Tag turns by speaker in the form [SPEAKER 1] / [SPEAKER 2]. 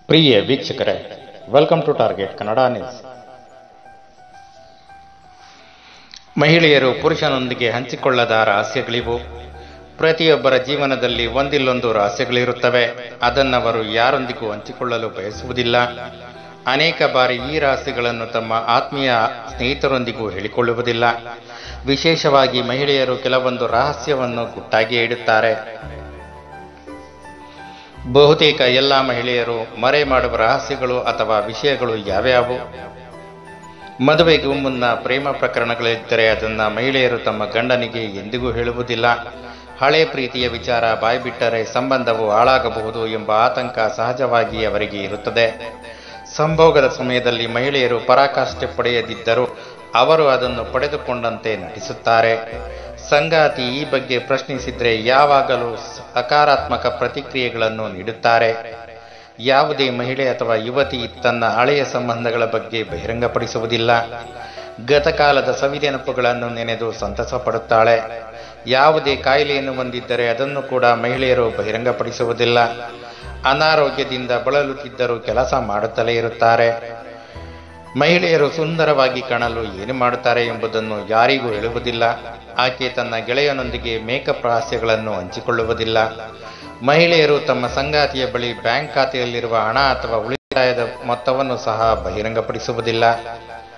[SPEAKER 1] ಪ್ರಿಯ ವೀಕ್ಷಕರೇ welcome to target Kannada news ಮಹಿಳೆಯರು ಪುರುಷನೊಂದಿಗೆ ಹಂಚಿಕೊಳ್ಳದ ರಹಸ್ಯಗಳಿವು ಪ್ರತಿಯೊಬ್ಬರ ಜೀವನದಲ್ಲಿ ಒಂದಿಲ್ಲೊಂದು ರಹಸ್ಯಗಳಿರುತ್ತವೆ ಅದನ್ನವರು ಯಾರೊಂದಿಗೂ ಹಂಚಿಕೊಳ್ಳಲು ಬಯಸುವುದಿಲ್ಲ ಅನೇಕ ಬಾರಿ ಈ ರಹಸ್ಯಗಳನ್ನು ತಮ್ಮ ಆತ್ಮೀಯ ಸ್ನೇಹಿತರೊಂದಿಗೂ ಹೇಳಿಕೊಳ್ಳುವುದಿಲ್ಲ ವಿಶೇಷವಾಗಿ ಮಹಿಳೆಯರು ಕೆಲವೊಂದು ರಹಸ್ಯವನ್ನು ಗುಟ್ಟಾಗಿ ಇಡುತ್ತಾರೆ ಬಹುತೇಕ ಎಲ್ಲ ಮಹಿಳೆಯರು ಮರೆ ಮಾಡುವ ರಹಸ್ಯಗಳು ಅಥವಾ ವಿಷಯಗಳು ಯಾವ್ಯಾವು ಮದುವೆಗೂ ಮುನ್ನ ಪ್ರೇಮ ಪ್ರಕರಣಗಳಿದ್ದರೆ ಅದನ್ನ ಮಹಿಳೆಯರು ತಮ್ಮ ಗಂಡನಿಗೆ ಎಂದಿಗೂ ಹೇಳುವುದಿಲ್ಲ ಹಳೆ ಪ್ರೀತಿಯ ವಿಚಾರ ಬಾಯ್ಬಿಟ್ಟರೆ ಸಂಬಂಧವು ಹಾಳಾಗಬಹುದು ಎಂಬ ಆತಂಕ ಸಹಜವಾಗಿ ಅವರಿಗೆ ಇರುತ್ತದೆ ಸಂಭೋಗದ ಸಮಯದಲ್ಲಿ ಮಹಿಳೆಯರು ಪರಾಕಾಷ್ಠೆ ಪಡೆಯದಿದ್ದರೂ ಅವರು ಅದನ್ನು ಪಡೆದುಕೊಂಡಂತೆ ನಟಿಸುತ್ತಾರೆ ಸಂಗಾತಿ ಈ ಬಗ್ಗೆ ಪ್ರಶ್ನಿಸಿದ್ರೆ ಯಾವಾಗಲೂ ಸಕಾರಾತ್ಮಕ ಪ್ರತಿಕ್ರಿಯೆಗಳನ್ನು ನೀಡುತ್ತಾರೆ ಯಾವುದೇ ಮಹಿಳೆ ಅಥವಾ ಯುವತಿ ತನ್ನ ಹಳೆಯ ಸಂಬಂಧಗಳ ಬಗ್ಗೆ ಬಹಿರಂಗಪಡಿಸುವುದಿಲ್ಲ ಗತಕಾಲದ ಸವಿನೆನಪುಗಳನ್ನು ನೆನೆದು ಸಂತಸ ಪಡುತ್ತಾಳೆ ಯಾವುದೇ ಕಾಯಿಲೆಯನ್ನು ಹೊಂದಿದ್ದರೆ ಅದನ್ನು ಕೂಡ ಮಹಿಳೆಯರು ಬಹಿರಂಗಪಡಿಸುವುದಿಲ್ಲ ಅನಾರೋಗ್ಯದಿಂದ ಬಳಲುತ್ತಿದ್ದರೂ ಕೆಲಸ ಮಾಡುತ್ತಲೇ ಇರುತ್ತಾರೆ ಮಹಿಳೆಯರು ಸುಂದರವಾಗಿ ಕಾಣಲು ಏನು ಮಾಡುತ್ತಾರೆ ಎಂಬುದನ್ನು ಯಾರಿಗೂ ಹೇಳುವುದಿಲ್ಲ ಆಕೆ ತನ್ನ ಗೆಳೆಯನೊಂದಿಗೆ ಮೇಕಪ್ ರಹಸ್ಯಗಳನ್ನು ಹಂಚಿಕೊಳ್ಳುವುದಿಲ್ಲ ಮಹಿಳೆಯರು ತಮ್ಮ ಸಂಗಾತಿಯ ಬಳಿ ಬ್ಯಾಂಕ್ ಖಾತೆಯಲ್ಲಿರುವ ಹಣ ಅಥವಾ ಉಳಿತಾಯದ ಮೊತ್ತವನ್ನು ಸಹ ಬಹಿರಂಗಪಡಿಸುವುದಿಲ್ಲ